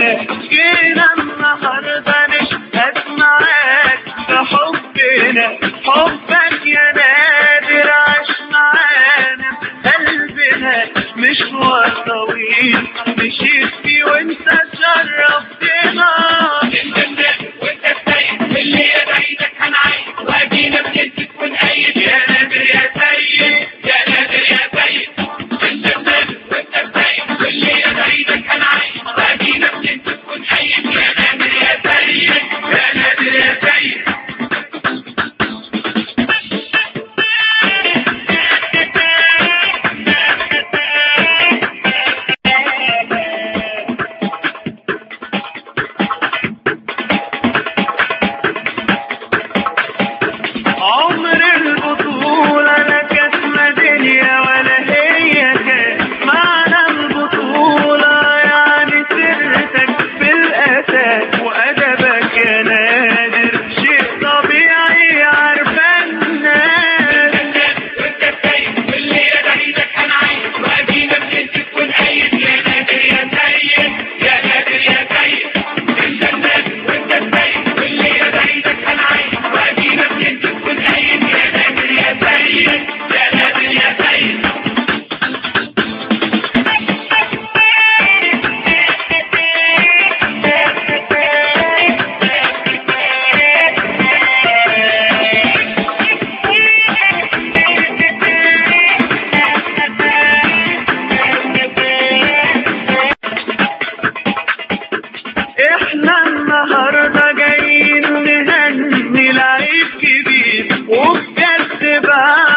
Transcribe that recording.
حبنا جينا النهارده نشهد معاك بحبنا حبك يا نادر عاش معانا قلبنا مشوار طويل مشيت فيه وانت شرفتنا انت النبي وانت السيد اللي يدعيدك هنعيد وادينا بننتج ونأيد يا نادر يا سيد يا نادر يا سيد انت النبي وانت السيد اللي يدعيدك هنعيد وادينا بننتج ونأيد يا نادر يا سيد يا نادر يا سيد عمر البطولة لا كانت ميدالية ولا هي كانت معنى البطولة يعني سرتك في الأساس وأدبك يا نادر شيء طبيعي عارفة الناس وانت السيد واللي يدعيدك هنعيد وادينا بننتج ونأيد يا نادر يا سيد يا نادر يا سيد انت النبي وانت السيد واللي يدعيدك هنعيد وادينا بننتج ونأيد يا نادر يا سيد يا نادر يا سيد احنا النهارده جايين نهني لعيب كبير وبجد بقى